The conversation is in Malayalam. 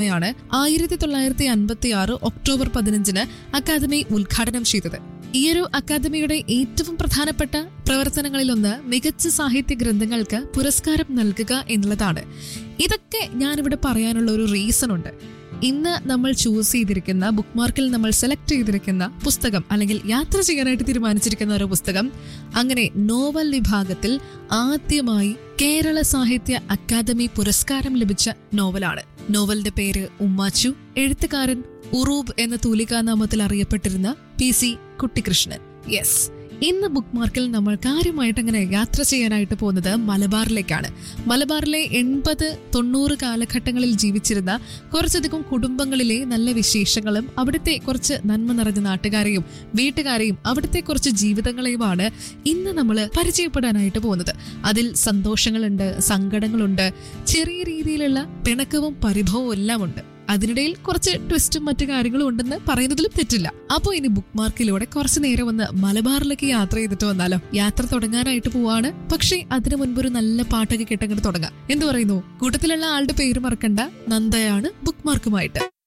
ാണ് ആയിരത്തി തൊള്ളായിരത്തി അൻപത്തി ആറ് ഒക്ടോബർ പതിനഞ്ചിന് അക്കാദമി ഉദ്ഘാടനം ചെയ്തത് ഈയൊരു അക്കാദമിയുടെ ഏറ്റവും പ്രധാനപ്പെട്ട പ്രവർത്തനങ്ങളിലൊന്ന് മികച്ച സാഹിത്യ ഗ്രന്ഥങ്ങൾക്ക് പുരസ്കാരം നൽകുക എന്നുള്ളതാണ് ഇതൊക്കെ ഞാനിവിടെ പറയാനുള്ള ഒരു റീസൺ ഉണ്ട് ഇന്ന് നമ്മൾ ചൂസ് ചെയ്തിരിക്കുന്ന ബുക്ക് മാർക്കിൽ നമ്മൾ സെലക്ട് ചെയ്തിരിക്കുന്ന പുസ്തകം അല്ലെങ്കിൽ യാത്ര ചെയ്യാനായിട്ട് തീരുമാനിച്ചിരിക്കുന്ന ഒരു പുസ്തകം അങ്ങനെ നോവൽ വിഭാഗത്തിൽ ആദ്യമായി കേരള സാഹിത്യ അക്കാദമി പുരസ്കാരം ലഭിച്ച നോവലാണ് നോവലിന്റെ പേര് ഉമ്മാച്ചു എഴുത്തുകാരൻ ഉറൂബ് എന്ന തൂലികാനാമത്തിൽ അറിയപ്പെട്ടിരുന്ന പി സി കുട്ടിക്കൃഷ്ണൻ യെസ് ഇന്ന് ബുക്ക് മാർക്കിൽ നമ്മൾ കാര്യമായിട്ട് അങ്ങനെ യാത്ര ചെയ്യാനായിട്ട് പോകുന്നത് മലബാറിലേക്കാണ് മലബാറിലെ എൺപത് തൊണ്ണൂറ് കാലഘട്ടങ്ങളിൽ ജീവിച്ചിരുന്ന കുറച്ചധികം കുടുംബങ്ങളിലെ നല്ല വിശേഷങ്ങളും അവിടുത്തെ കുറച്ച് നന്മ നിറഞ്ഞ നാട്ടുകാരെയും വീട്ടുകാരെയും അവിടുത്തെ കുറച്ച് ജീവിതങ്ങളെയുമാണ് ഇന്ന് നമ്മൾ പരിചയപ്പെടാനായിട്ട് പോകുന്നത് അതിൽ സന്തോഷങ്ങളുണ്ട് സങ്കടങ്ങളുണ്ട് ചെറിയ രീതിയിലുള്ള പിണക്കവും പരിഭവവും എല്ലാം ഉണ്ട് അതിനിടയിൽ കുറച്ച് ട്വിസ്റ്റും മറ്റു കാര്യങ്ങളും ഉണ്ടെന്ന് പറയുന്നതിലും തെറ്റില്ല അപ്പോൾ ഇനി ബുക്ക് മാർക്കിലൂടെ കുറച്ച് നേരം ഒന്ന് മലബാറിലേക്ക് യാത്ര ചെയ്തിട്ട് വന്നാലോ യാത്ര തുടങ്ങാനായിട്ട് പോവാണ് പക്ഷേ അതിനു മുൻപ് ഒരു നല്ല പാട്ടൊക്കെ കേട്ടങ്ങോട്ട് തുടങ്ങാം എന്ത് പറയുന്നു കൂട്ടത്തിലുള്ള ആളുടെ പേര് മറക്കണ്ട നന്ദയാണ് ബുക്ക് മാർക്കുമായിട്ട്